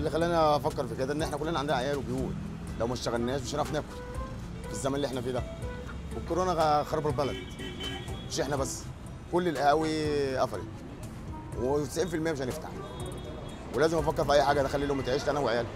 اللي خلاني افكر في كده ان احنا كلنا عندنا عيال وبيوت لو ما اشتغلناش مش هنعرف ناكل في الزمن اللي احنا فيه ده والكورونا غ- خرب البلد مش احنا بس كل القهاوي قفلت و90% مش هنفتح ولازم افكر في اي حاجه اخلي لهم تعيش انا وعيالي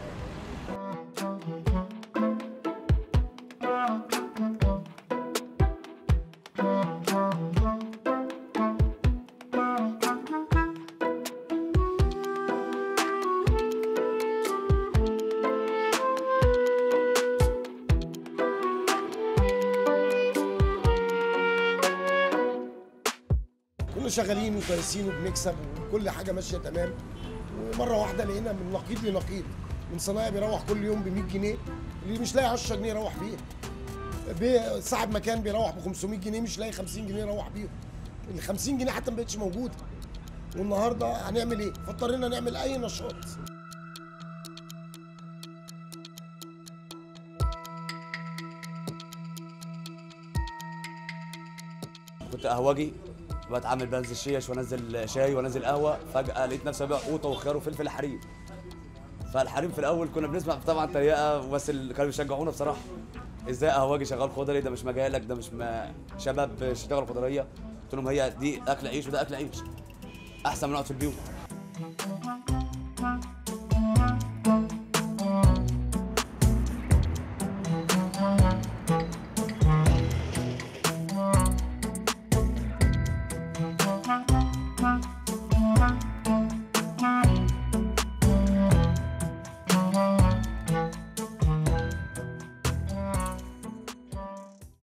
كنا شغالين وكويسين وبنكسب وكل حاجه ماشيه تمام ومره واحده لقينا من نقيض لنقيض من صنايعي بيروح كل يوم ب 100 جنيه اللي مش لاقي 10 جنيه يروح بيه بي- صاحب مكان بيروح ب 500 جنيه مش لاقي 50 جنيه يروح بيهم ال 50 جنيه حتى ما بقتش موجوده والنهارده هنعمل ايه؟ فاضطرينا نعمل اي نشاط كنت قهوجي بتعامل بنزل شيش وانزل شاي وانزل قهوه فجاه لقيت نفسي ببيع قوطه وخيار وفلفل حريم فالحريم في الاول كنا بنسمع طبعا تريقه بس اللي كانوا بيشجعونا بصراحه ازاي قهوجي شغال خضري ده مش مجالك ده مش م... شباب اشتغل خضريه قلت لهم هي دي اكل عيش وده اكل عيش احسن من نقعد في البيوت